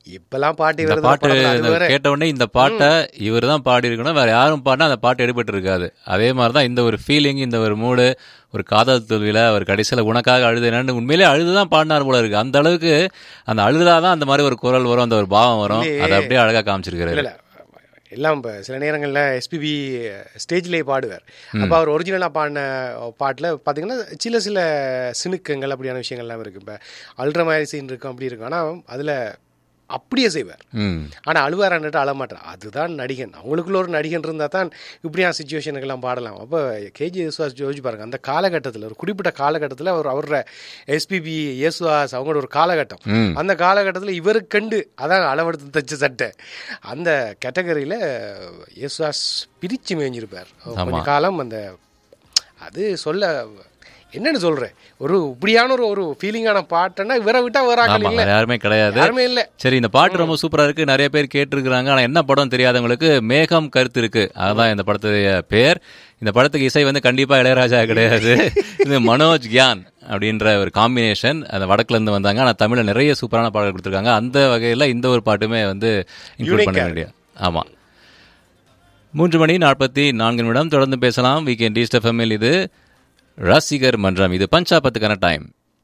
இப்பெல்லாம் பாட்டு இந்த வருது பாட்டு படத்துல அது இந்த வேற. கேட்ட உடனே இந்த பாட்டை இவர் தான் பாடி இருக்கணும் வேற யாரும் பாடினா அந்த பாட்டு எடுபட்டு இருக்காது அதே மாதிரி தான் இந்த ஒரு ஃபீலிங் இந்த ஒரு மூடு ஒரு காதல் தோல்வியில அவர் கடைசியில் உனக்காக அழுதுனு உண்மையிலே அழுதுதான் பாடினார் போல இருக்கு அந்த அளவுக்கு அந்த அழுதுலாதான் அந்த மாதிரி ஒரு குரல் வரும் அந்த ஒரு பாவம் வரும் அதை அப்படியே அழகா காமிச்சிருக்காரு இல்ல எல்லாம் இப்போ சில நேரங்களில் எஸ்பிபி ஸ்டேஜ்லேயே பாடுவார் அப்போ அவர் ஒரிஜினலாக பாடின பாட்டில் பார்த்தீங்கன்னா சில சில சினுக்கங்கள் அப்படியான விஷயங்கள்லாம் இருக்குது இப்போ அல்ற மாதிரி சீன் இருக்கும் அப்படி இருக்கும் ஆனால் அதில் அப்படியே செய்வார் ம் ஆனால் அழுவாரான்ட்டு அழ மாட்டார் அதுதான் நடிகன் அவங்களுக்குள்ள ஒரு நடிகன் இருந்தால் தான் இப்படியான சுச்சுவேஷனுக்கெல்லாம் பாடலாம் அப்போ கேஜி யேசுவாஸ் யோசிச்சு பாருங்க அந்த காலகட்டத்தில் ஒரு குறிப்பிட்ட காலகட்டத்தில் அவர் அவரோட எஸ்பிபி யேசுவாஸ் அவங்களோட ஒரு காலகட்டம் ம். அந்த காலகட்டத்தில் இவருக்கு கண்டு அதான் அளவெடுத்து தச்ச சட்டை அந்த கேட்டகரியில் யேசுவாஸ் பிரித்து மேய்ஞ்சிருப்பார் கொஞ்ச காலம் அந்த அது சொல்ல என்னன்னு சொல்கிறேன் ஒரு இப்படியான ஒரு ஒரு ஃபீலிங்கான பாட்டுன்னா இவரை விட்டா வராங்க ஆமா இல்லை வேற யாருமே கிடையாது யாருமே இல்லை சரி இந்த பாட்டு ரொம்ப சூப்பரா இருக்கு நிறைய பேர் கேட்டிருக்கிறாங்க ஆனா என்ன படம் தெரியாதவங்களுக்கு மேகம் கருத்து இருக்கு அதுதான் இந்த படத்துடைய பேர் இந்த படத்துக்கு இசை வந்து கண்டிப்பா இளையராஜா கிடையாது இது மனோஜ் கியான் அப்படின்ற ஒரு காம்பினேஷன் அந்த வடக்குல இருந்து வந்தாங்க ஆனா தமிழ்ல நிறைய சூப்பரான பாடல் கொடுத்துருக்காங்க அந்த வகையில இந்த ஒரு பாட்டுமே வந்து இன்க்ளூட் பண்ண வேண்டிய ஆமா மூன்று மணி நாற்பத்தி நான்கு நிமிடம் தொடர்ந்து பேசலாம் வீக்கெண்ட் ஈஸ்ட் எஃப்எம்மில் இது ரசிகர் மன்றம் இது பஞ்சாபத்துக்கான டைம்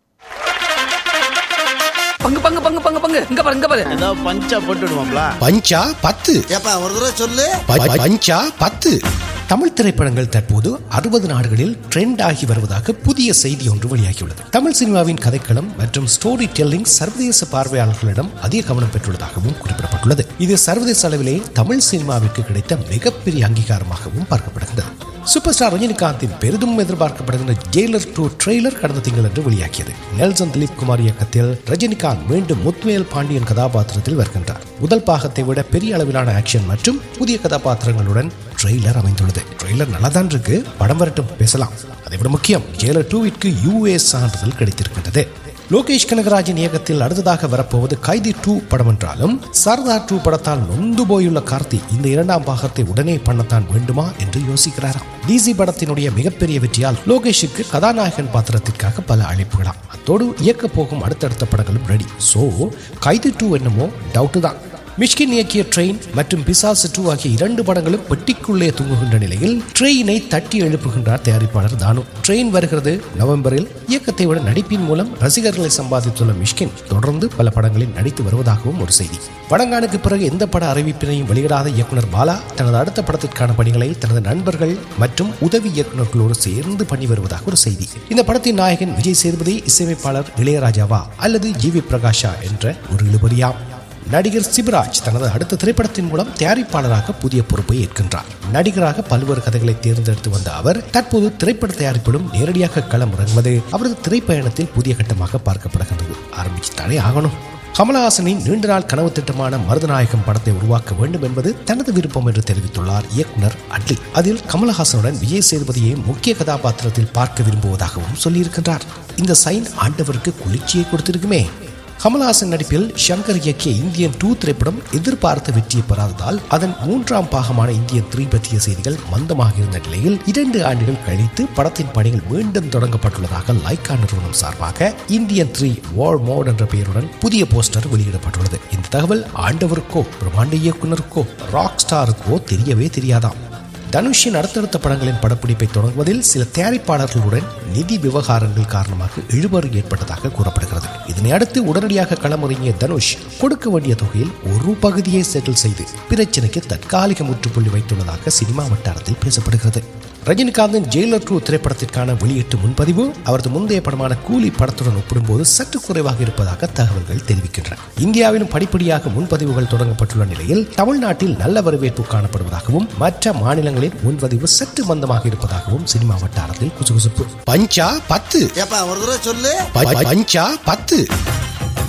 பங்கு பங்கு பங்கு பங்கு பங்கு இங்க பாரு இங்க பாரு ஏதோ பஞ்சா போட்டுடுவோம்ல பஞ்சா பத்து ஏப்பா ஒரு தடவை சொல்லு ப- பஞ்சா பத்து தமிழ் திரைப்படங்கள் தற்போது அறுபது நாடுகளில் ட்ரெண்ட் ஆகி வருவதாக புதிய செய்தி ஒன்று வெளியாகியுள்ளது தமிழ் சினிமாவின் கதைக்களம் மற்றும் ஸ்டோரி டெல்லிங் சர்வதேச பார்வையாளர்களிடம் அதிக கவனம் பெற்றுள்ளதாகவும் குறிப்பிடப்பட்டுள்ளது இது சர்வதேச அளவிலே தமிழ் சினிமாவிற்கு கிடைத்த மிகப்பெரிய அங்கீகாரமாகவும் பார்க்கப்படுகிறது சூப்பர் ஸ்டார் ரஜினிகாந்தின் பெரிதும் எதிர்பார்க்கப்படுகின்ற ஜெயிலர் டூ ட்ரெய்லர் கடந்த திங்களன்று வெளியாகியது நெல்சன் திலீப் குமார் இயக்கத்தில் ரஜினிகாந்த் மீண்டும் முத்துவேல் பாண்டியன் கதாபாத்திரத்தில் வருகின்றார் முதல் பாகத்தை விட பெரிய அளவிலான ஆக்ஷன் மற்றும் புதிய கதாபாத்திரங்களுடன் ட்ரெய்லர் அமைந்துள்ளது ட்ரெய்லர் நல்லாதான் இருக்கு படம் வரட்டும் பேசலாம் அதை விட முக்கியம் ஜெயிலர் டூவிற்கு யூஎஸ் சான்றிதழ் கிடைத்திருக்கின்றது லோகேஷ் கனகராஜின் இயக்கத்தில் அடுத்ததாக வரப்போவது கைதி டூ படம் என்றாலும் சர்தார் டூ படத்தால் நொந்து போயுள்ள கார்த்தி இந்த இரண்டாம் பாகத்தை உடனே பண்ணத்தான் வேண்டுமா என்று யோசிக்கிறாராம் டிசி படத்தினுடைய மிகப்பெரிய வெற்றியால் லோகேஷுக்கு கதாநாயகன் பாத்திரத்திற்காக பல அழைப்புகளாம் அத்தோடு இயக்க போகும் அடுத்தடுத்த படங்களும் ரெடி சோ கைதி டூ என்னமோ டவுட் தான் மிஷ்கின் இயக்கிய ட்ரெயின் மற்றும் பிசாசு டூ ஆகிய இரண்டு படங்களும் பெட்டிக்குள்ளே தூங்குகின்ற நிலையில் ட்ரெயினை தட்டி எழுப்புகின்றார் தயாரிப்பாளர் தானு ட்ரெயின் வருகிறது நவம்பரில் இயக்கத்தை விட நடிப்பின் மூலம் ரசிகர்களை சம்பாதித்துள்ள மிஷ்கின் தொடர்ந்து பல படங்களில் நடித்து வருவதாகவும் ஒரு செய்தி படங்கானுக்கு பிறகு எந்த பட அறிவிப்பினையும் வெளியிடாத இயக்குனர் பாலா தனது அடுத்த படத்திற்கான பணிகளை தனது நண்பர்கள் மற்றும் உதவி இயக்குநர்களோடு சேர்ந்து பண்ணி வருவதாக ஒரு செய்தி இந்த படத்தின் நாயகன் விஜய் சேதுபதி இசையமைப்பாளர் இளையராஜாவா அல்லது ஜி வி பிரகாஷா என்ற ஒரு இழுபறியாம் நடிகர் சிவராஜ் தனது அடுத்த திரைப்படத்தின் மூலம் தயாரிப்பாளராக புதிய பொறுப்பை ஏற்கின்றார் நடிகராக பல்வேறு கதைகளை தேர்ந்தெடுத்து வந்த அவர் தற்போது திரைப்பட தயாரிப்பிலும் நேரடியாக களம் இறங்குவது அவரது திரைப்பயணத்தில் புதிய கட்டமாக பார்க்கப்படுகின்றது ஆரம்பிச்சுத்தானே ஆகணும் கமலஹாசனின் நீண்ட நாள் கனவு திட்டமான மருதநாயகம் படத்தை உருவாக்க வேண்டும் என்பது தனது விருப்பம் என்று தெரிவித்துள்ளார் இயக்குனர் அட்லி அதில் கமலஹாசனுடன் விஜய் சேதுபதியை முக்கிய கதாபாத்திரத்தில் பார்க்க விரும்புவதாகவும் சொல்லியிருக்கின்றார் இந்த சைன் ஆண்டவருக்கு குளிர்ச்சியை கொடுத்திருக்குமே கமல்ஹாசன் நடிப்பில் ஷங்கர் இயக்கிய இந்தியன் டூ திரைப்படம் எதிர்பார்த்த வெற்றியை பெறாததால் அதன் மூன்றாம் பாகமான இந்தியன் த்ரீ பற்றிய செய்திகள் மந்தமாக இருந்த நிலையில் இரண்டு ஆண்டுகள் கழித்து படத்தின் பணிகள் மீண்டும் தொடங்கப்பட்டுள்ளதாக லைக்கா நிறுவனம் சார்பாக இந்தியன் த்ரீ வார் மோட் என்ற பெயருடன் புதிய போஸ்டர் வெளியிடப்பட்டுள்ளது இந்த தகவல் ஆண்டவருக்கோ பிரம்மாண்ட இயக்குனருக்கோ ராக் ஸ்டாருக்கோ தெரியவே தெரியாதாம் தனுஷின் அடுத்தடுத்த படங்களின் படப்பிடிப்பை தொடங்குவதில் சில தயாரிப்பாளர்களுடன் நிதி விவகாரங்கள் காரணமாக இழுபறி ஏற்பட்டதாக கூறப்படுகிறது இதனை அடுத்து உடனடியாக களமிறங்கிய தனுஷ் கொடுக்க வேண்டிய தொகையில் ஒரு பகுதியை செட்டில் செய்து பிரச்சனைக்கு தற்காலிக முற்றுப்புள்ளி வைத்துள்ளதாக சினிமா வட்டாரத்தில் பேசப்படுகிறது ரஜினிகாந்தின் ஜெயிலர் டூ திரைப்படத்திற்கான வெளியீட்டு முன்பதிவு அவரது முந்தைய படமான கூலி படத்துடன் ஒப்பிடும்போது சற்று குறைவாக இருப்பதாக தகவல்கள் தெரிவிக்கின்றன இந்தியாவிலும் படிப்படியாக முன்பதிவுகள் தொடங்கப்பட்டுள்ள நிலையில் தமிழ்நாட்டில் நல்ல வரவேற்பு காணப்படுவதாகவும் மற்ற மாநிலங்களில் முன்பதிவு சற்று மந்தமாக இருப்பதாகவும் சினிமா வட்டாரத்தில் குசுகுசுப்பு பஞ்சா பத்து ஏப்பா ஒரு தடவை சொல்லு ப- பஞ்சா பத்து